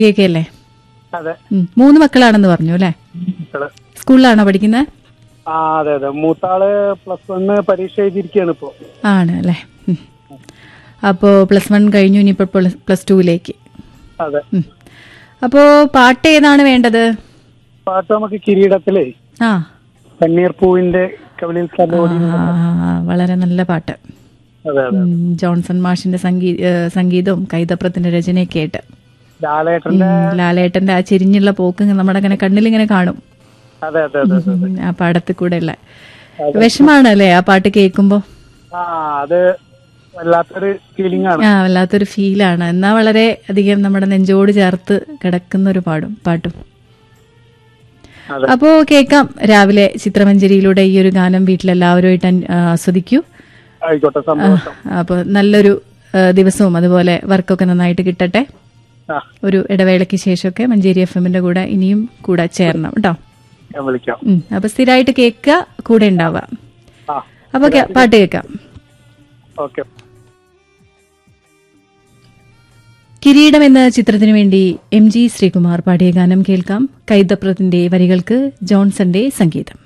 ഒക്കെ അല്ലേ അതെ ഉം. മൂന്ന് മക്കളാണെന്ന് പറഞ്ഞു അല്ലേ മക്കള് സ്കൂളിലാണോ പഠിക്കുന്നത് ആ അതെ അതെ മൂത്താള് പ്ലസ് വണ്ണ് പരീക്ഷ എഴുതിയിരിക്കുകയാണ് ഇപ്പോ ആണ് അല്ലേ ഉം. അപ്പോ പ്ലസ് വൺ കഴിഞ്ഞു ഇനിയിപ്പോ പ്ലസ് പ്ലസ് ടുവിലേക്ക് അതെ ഉം. അപ്പോ പാട്ട് ഏതാണ് വേണ്ടത് പാട്ട് നമുക്ക് കിരീടത്തിലേ ആ കണ്ണീർ പൂവിന്റെ കവിളിൽ തലോടി ആ, വളരെ നല്ല പാട്ട് അതെ അതെ ഉം, ജോൺസൺ മാഷിന്റെ സംഗീ ഏ, സംഗീതവും കൈതപ്രത്തിന്റെ രചനയൊക്കെ ആയിട്ട് ലാലേട്ടന്റെ ഉം, ലാലേട്ടന്റെ ആ ചെരിഞ്ഞുള്ള പോക്ക് നമ്മുടെ അങ്ങനെ കണ്ണിലിങ്ങനെ കാണും അതെ അതെ അതെ അതെ ഉം, ആ പാടത്തിൽ കൂടെ ഉള്ള വിഷമാണ് അല്ലേ ആ പാട്ട് കേൾക്കുമ്പോ ആ അത് വല്ലാത്തൊരു ഫീലിംഗ് ആണ് ആ വല്ലാത്തൊരു ഫീലാണ് എന്നാ വളരെ അധികം നമ്മുടെ നെഞ്ചോട് ചേർത്ത് കിടക്കുന്ന ഒരു പാടും പാട്ടും അതെ. അപ്പോ കേൾക്കാം രാവിലെ ചിത്രമഞ്ജരിയിലൂടെ ഈ ഒരു ഗാനം വീട്ടിലെല്ലാവരുമായിട്ട് അൻ- ആ, ആസ്വദിക്കൂ ആയിക്കോട്ടെ സന്തോഷം അപ്പോൾ നല്ലൊരു ആ, ദിവസവും അതുപോലെ വർക്കൊക്കെ നന്നായിട്ട് കിട്ടട്ടെ ആ ഒരു ഇടവേളയ്ക്ക് ശേഷമൊക്കെ മഞ്ചേരി എഫ് എമ്മിന്റെ കൂടെ ഇനിയും കൂടെ ചേരണം കേട്ടോ ഞാൻ വിളിക്കാം ഉം, അപ്പൊ സ്ഥിരമായിട്ട് കേൾക്കുക കൂടെ ഉണ്ടാവുക ആ അപ്പൊ കേ- പാട്ട് കേൾക്കാം ഓക്കെ കിരീടം എന്ന ചിത്രത്തിനു വേണ്ടി എം ജി ശ്രീകുമാർ പാടിയ ഗാനം കേൾക്കാം കൈതപ്രത്തിന്റെ വരികൾക്ക് ജോൺസന്റെ സംഗീതം